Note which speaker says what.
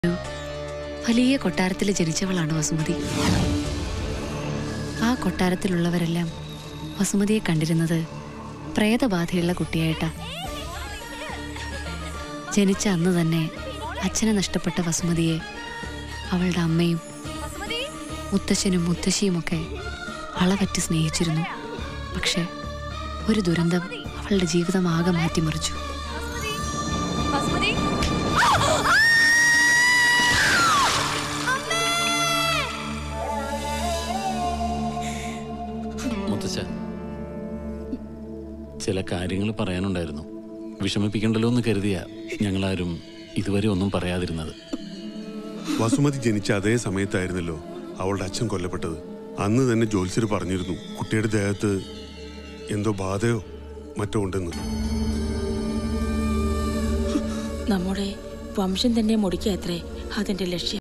Speaker 1: വലിയ കൊട്ടാരത്തിൽ ജനിച്ചവളാണ് വസുമതി ആ കൊട്ടാരത്തിലുള്ളവരെല്ലാം വസുമതിയെ കണ്ടിരുന്നത് പ്രേതബാധയുള്ള കുട്ടിയായിട്ടാ ജനിച്ച അന്ന് തന്നെ അച്ഛനെ നഷ്ടപ്പെട്ട വസുമതിയെ അവളുടെ അമ്മയും മുത്തശ്ശനും മുത്തശ്ശിയുമൊക്കെ അളവറ്റ് സ്നേഹിച്ചിരുന്നു പക്ഷെ ഒരു ദുരന്തം അവളുടെ ജീവിതം ആകെ മാറ്റിമറിച്ചു
Speaker 2: മുത്തച്ഛ ചില കാര്യങ്ങൾ പറയാനുണ്ടായിരുന്നു വിഷമിപ്പിക്കണ്ടല്ലോ എന്ന് കരുതിയ ഞങ്ങളാരും ഇതുവരെ ഒന്നും പറയാതിരുന്നത്
Speaker 3: വസുമതി ജനിച്ച അതേ സമയത്തായിരുന്നല്ലോ അവളുടെ അച്ഛൻ കൊല്ലപ്പെട്ടത് അന്ന് തന്നെ ജോത്സ്യർ പറഞ്ഞിരുന്നു കുട്ടിയുടെ ദേഹത്ത് എന്തോ ബാധയോ മറ്റോ ഉണ്ടെന്ന്
Speaker 4: നമ്മുടെ വംശം തന്നെ മുടിക്കുക അത്രേ അതിന്റെ ലക്ഷ്യം